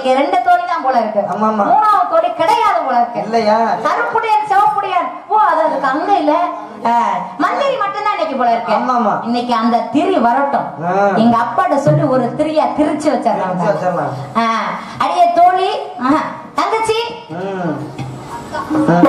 இன்னைக்கு ரெண்டு தோழி தான் போல இருக்கு ஆமா, ஆமா. மூணாவது தோழி கிடையாது போல இருக்கு இல்லையா கருப்புடையன் சிவப்புடையன் ஓ அது அதுக்கு அங்க இல்ல அஹ், மந்திரி மட்டும்தான் இன்னைக்கு போல இருக்கு ஆமா, ஆமா. இன்னைக்கு அந்த திரி வரட்டும் ஆ. எங்க அப்பாட்ட சொல்லி ஒரு திரியா திரிச்சு வச்சிடலாம் திரிச்சு வச்சிடலாம். ஆ, அடியே தோழி ஆஹா, தங்கச்சி ம். ம்.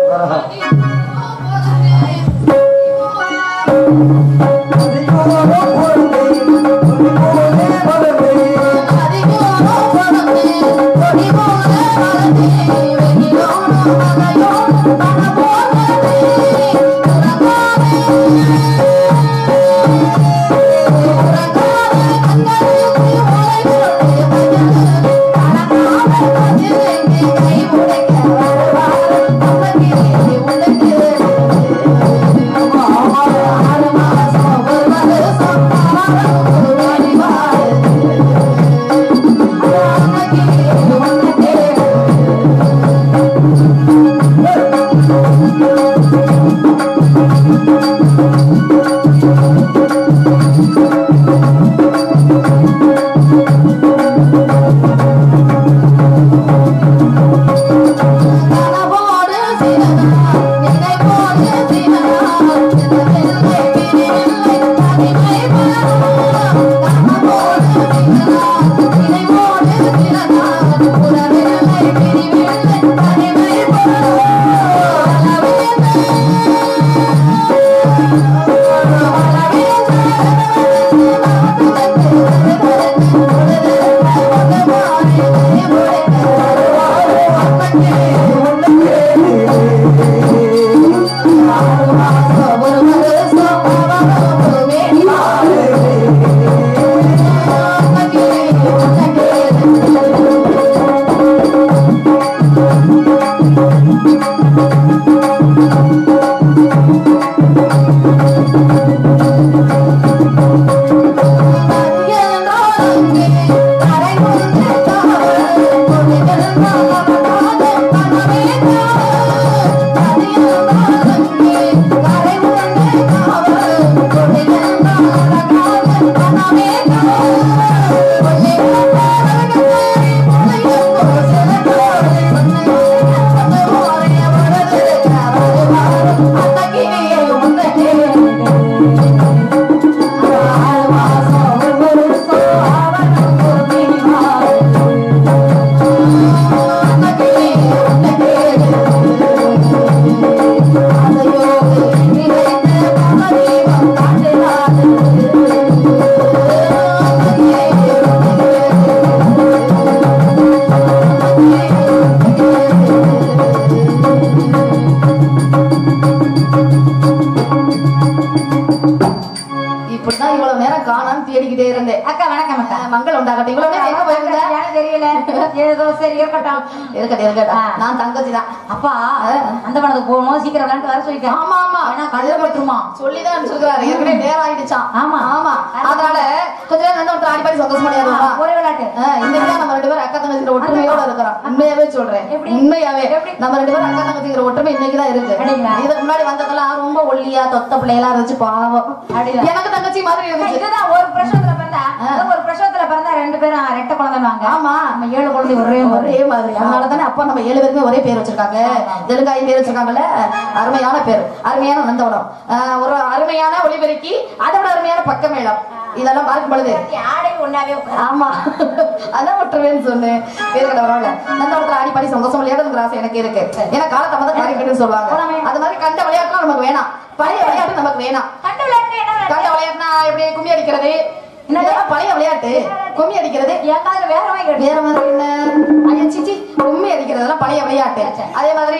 இப்படிதான் இவ்வளவு நேரம் காணாம தேடிக்கிட்டே இருந்தேன் அக்கா வணக்கம் அக்கா அஹ் மங்கள் உண்டாகட்டும் இவ்வளவு நேரம் எங்க போயிருந்த எனக்கு தெரியல ஏதோ சரி இருக்கட்டும் இருக்கட்டும் இருக்கட்டும் ஆ. நான் தங்கச்சி தான் அப்பா அந்த பணத்துக்கு போகணும் சீக்கிரம் விளையாண்டு வர சொல்லிட்டேன் ஆமா ஆமா ஏன்னா கழுத பட்டுருமா சொல்லிதான் அனுப்பிச்சிருக்காரு ஏற்கனவே நேரம் ஆயிடுச்சான் ஆமா. ஆமா அதனால கொஞ்ச நேரம் வந்து ஒருத்தர் ஆடி பாடி சந்தோஷமா இருந்தோமா ஒரே விளையாட்டு இன்னைக்கு தான் நம்ம ரெண்டு பேரும் அக்கா தங்கச்சிங்கிற ஒற்றுமையோட இருக்கிறோம் உண்மையாவே சொல்றேன் எப்படி? உண்மையாவே எப்படி? நம்ம ரெண்டு பேரும் அக்கா தங்கச்சிங்கிற ஒற்றுமை இன்னைக்கு தான் இருக்கு அப்படிங்களா? இதுக்கு முன்னாடி வந்ததெல்லாம் ரொம்ப ஒல்லியா தொத்த பிள்ளையெல்லாம் இருந்துச்சு பாவம் அப்படியா? எனக்கு தங்கச்சி மாதிரி இருந்துச்சு இதுதான் ஒரு பிரசவத்துல பிறந்தா அதான் ஒரு பிரசவத்துல பிறந்தா ரெண்டு பேரும் ரெட்ட குழந்தைவாங்க ஆமா நம்ம ஏழு குழந்தை ஒரே மாதிரி ஒரே மாதிரி அதனால தானே அப்பா நம்ம ஏழு பேருமே ஒரே பேர் வச்சிருக்காங்க தெலுங்காய் பேர் வச்சிருக்காங்கல்ல அருமையான பேர் அருமையான நந்தவனம் ஆஹ் ஒரு அருமையான ஒளிபெருக்கி அதோட அருமையான பக்கமேளம் இதெல்லாம் பார்க்கும் பொழுது ஆடை ஒன்னாவே ஆமா அதான் விட்டுருவேன்னு சொன்னேன் பேருக்கிட்ட வரல நந்தவனத்துல ஆடி பாடி சந்தோஷம் விளையாடுங்கிற ஆசை எனக்கு இருக்கு ஏன்னா காலத்தை வந்து காரிக்கட்டுன்னு சொல்லுவாங்க அது மாதிரி கண்ட விளையாட்டுலாம் நமக்கு வேணாம் பழைய விளையாட்டு நமக்கு வேணாம் கண்டு விளையாட்டு என்ன விளையாட்டு? கண்ட விளையாட்டுனா எப்படி கும்மி அடிக்கிறது இதெல்லாம் பழைய விளையாட்டு கும்மி அடிக்கிறது என் காதுல வேற மாதிரி கேட்டு வேற மாதிரி என்ன ஐயா சிச்சி உண்மை அடிக்கிறதெல்லாம் பழைய விளையாட்டு அதே மாதிரி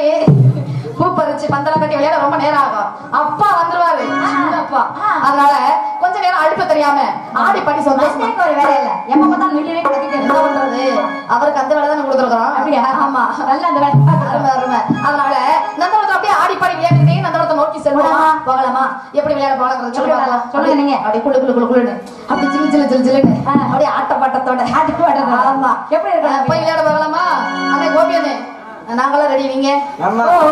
பூ பறிச்சு பந்தலம் கட்டி விளையாட ரொம்ப நேரம் ஆகும் அப்பா வந்துருவாரு சின்ன அப்பா அதனால கொஞ்ச நேரம் அழுப்ப தெரியாம ஆடி பாடி சந்தோஷமா மஸ்தேக்கு ஒரு வேலை இல்ல எப்ப பார்த்தாலும் வெளியவே கட்டிட்டு என்ன பண்றது அவருக்கு அந்த வேலை தானே கொடுத்துருக்கோம் அப்படியா ஆமா நல்ல அந்த வேலை அருமை அருமை அதனால நந்தவனத்தை அப்படியே ஆடி பாடி விளையாடிட்டே நந்தவனத்தை நோக்கி செல்வோமா போகலாமா எப்படி விளையாட போகலாம் எப்படி சொல்லுங்க விளையாடலாம்? சொல்லுங்க நீங்க. அப்படி குளு குளு குளு குளுன்னு அப்படி ஜிலு ஜிலு ஜிலு ஜிலுன்னு அப்படியே ஆட்ட பாட்டத்தோட ஆட்டு பாடுறது. ஆமா எப்படி இருக்கு? போய் விளையாட போகலாமா அண்ணே கோபியண்ணே நாங்களாம் ரெடி நீங்க ஆமா. ஓ.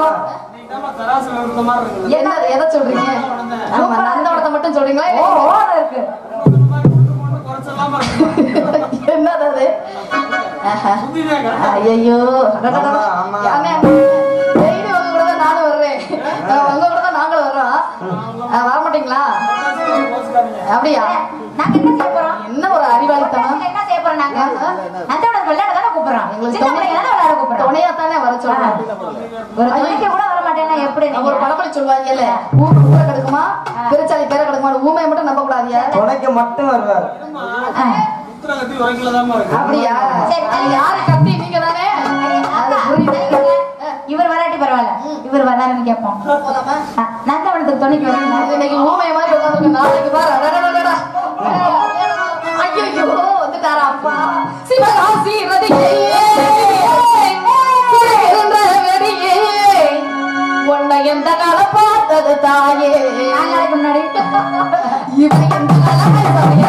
என்ன எதை சொல்றீங்க ஆமா நந்தவனத்தை மட்டும் சொல்றீங்களா ஓ இல்ல ஓட இருக்கு என்னது அது ஆஹா. ஐயோ ஆமா, ஆமா. டெய்லி உங்க கூட தான் நானும் வர்றேன் அஹ் உங்க கூட தான் நாங்களும் வர்றோம் அஹ் வர மாட்டீங்களா அப்படியா நாங்க என்ன செய்ய போறோம் என்ன ஒரு அறிவாளித்தனம் என்ன செய்ய போறோம் நாங்க நந்தோட விளையாட தானே கூப்பிடுறோம் எங்களுக்கு சின்ன பிள்ளைங்க தானே விளையாட கூப்பிடுறோம் துணையா தானே வர சொல்றோம் ஒரு துணைக்கு கூட வர மாட்டேன்னா எப்படி நம்ம ஒரு நீங்க? பழமொழி சொல்லுவாங்கல்ல ஊர் ஊர கிடக்குமா பெருச்சாலி பேர கிடக்குமா ஊமையை மட்டும் நம்ப கூடாதியா துணைக்கு மட்டும் வருவார் ஆ. அப்படியா சரி, அது யாரு கத்தி நீங்க தானே அது அக்கா, புரியுது இவர் வராட்டி பரவாயில்ல இவர் வராருன்னு கேட்போம் போலாமா ஆ, நந்தவனத்துக்கு துணைக்கு வரீங்களா இது இன்னைக்கு ஊமைய மாதிரி உட்காந்துருக்கு நாளைக்கு பாரு அடடடடடா. ஐயையோ வந்துட்டாரா அப்பா சிவகாசி ரதியே சிறைகின்ற வெடியே உன்னை எந்த காலம் பார்த்தது தாயே நாளைக்கு முன்னாடி இவன் எந்த காலம் தாயே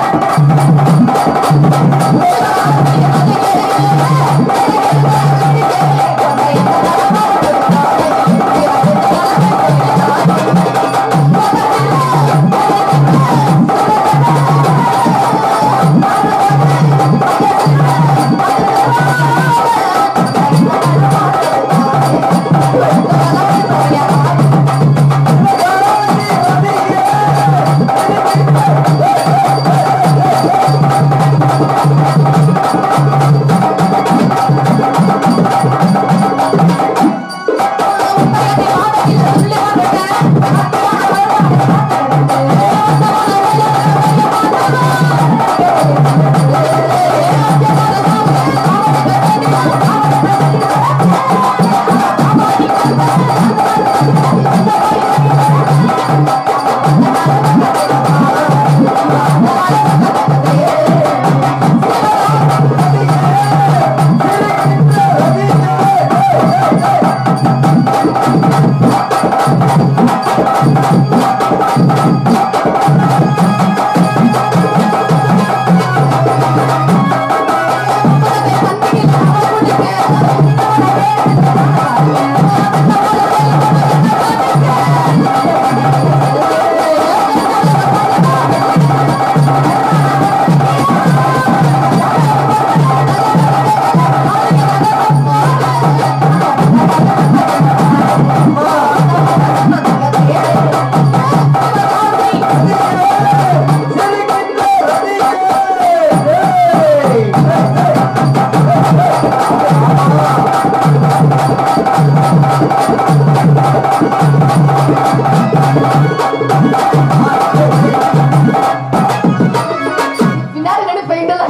பின்னாடி நின்னு பெயிண்ட் எல்லாம்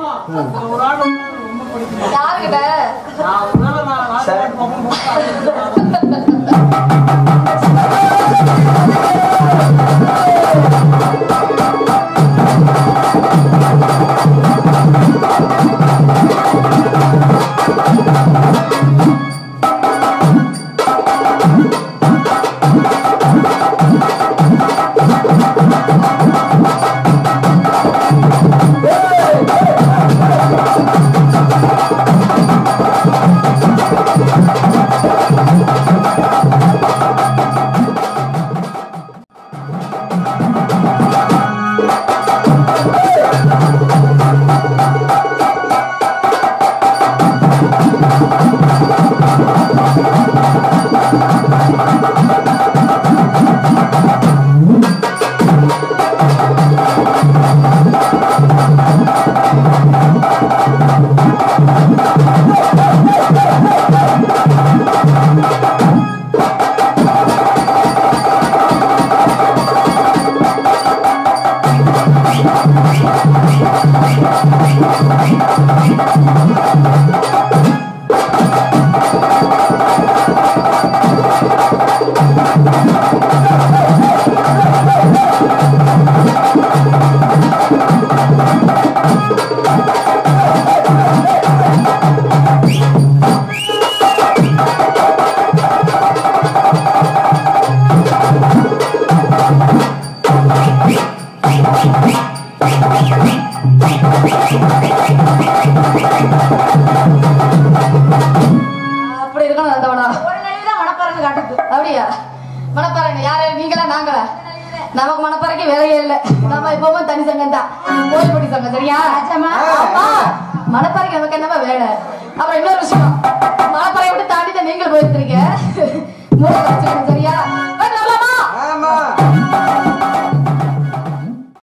யாருக்கிட்ட சரி அப்படி இருக்கணும் அந்தவனா ஒரு நிலையில தான் மனப்பாருன்னு காட்டுது அப்படியா மணப்பாறைங்க யாரு நீங்களா நாங்களா நமக்கு மணப்பாறைக்கு வேலையே இல்ல நம்ம எப்பவுமே தனி சங்கம் தான் கோயில்படி சங்கம் சரியா ராஜம்மா. ஆமா மணப்பாறைக்கு நமக்கு என்னமா வேலை அப்புறம் இன்னொரு விஷயம் மணப்பாறையை விட்டு தாண்டி தான் நீங்கள் போயிருக்கிறீங்க மூளை வச்சுக்கணும் சரியா